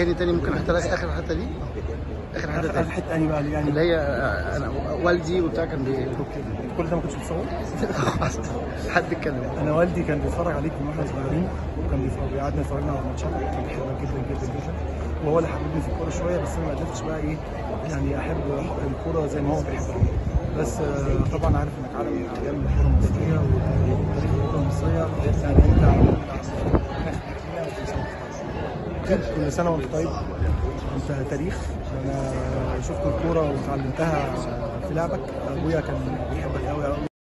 تاني تاني ممكن احط لك اخر حته دي اخر حته اخر تاني حته اني بقى يعني اللي هي آه، انا والدي وبتاع كان بي كل ده ما كنتش بتصور حد اتكلم انا والدي كان بيتفرج عليك من واحنا صغيرين وكان بيتفرج- بيقعدنا يتفرجنا على الماتشات كان بيحبك جدا جدا جدا وهو اللي حببني في الكوره شويه بس انا ما قدرتش بقى ايه يعني احب الكوره زي ما هو بيحبها بس آه، طبعا عارف انك عالم من اعلام الكوره المصريه وتاريخ الكوره المصريه يعني انت كل سنه وانت طيب انت تاريخ انا شفت الكوره وتعلمتها في لعبك ابويا كان بيحبك قوي قوي